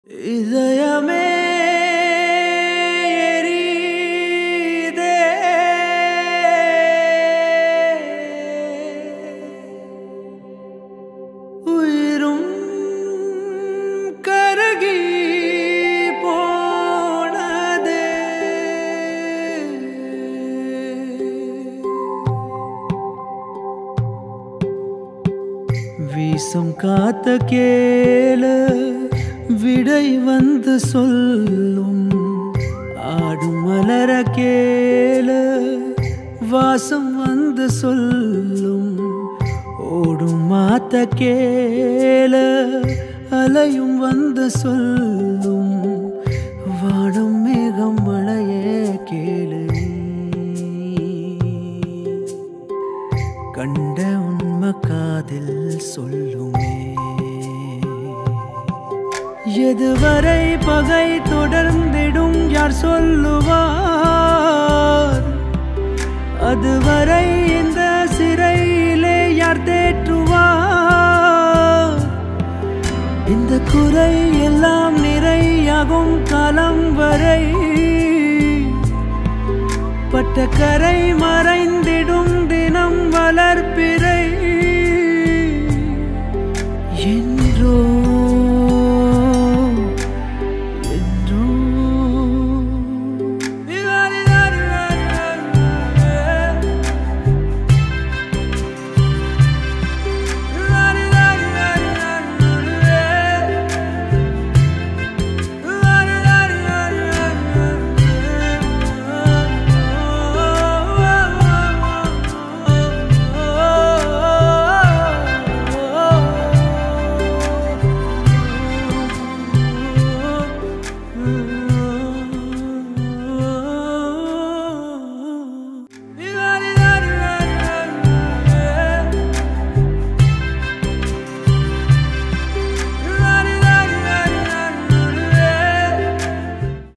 இதயமே எரியுதே. உயிரும் கருகி போனதே வீசும் காத்த கேள விடை வந்து சொல்லும் ஆடும் மலர கேள வாசம் வந்து சொல்லும் ஓடும் மாத்த கேள அலையும் வந்து சொல்லும் வாடும் மேகம் மழையே கேளு கண்ட உண்மை காதில் சொல்லுமே எதுவரை பகை தொடர்ந்திடும் யார் சொல்லுவார் அதுவரை இந்த சிறையிலே யார் தேற்றுவார் இந்த குறை எல்லாம் நிறையாகும் காலம் வரை பட்ட கரை மறைந்திடும் தினம் வளர்ப்பிறை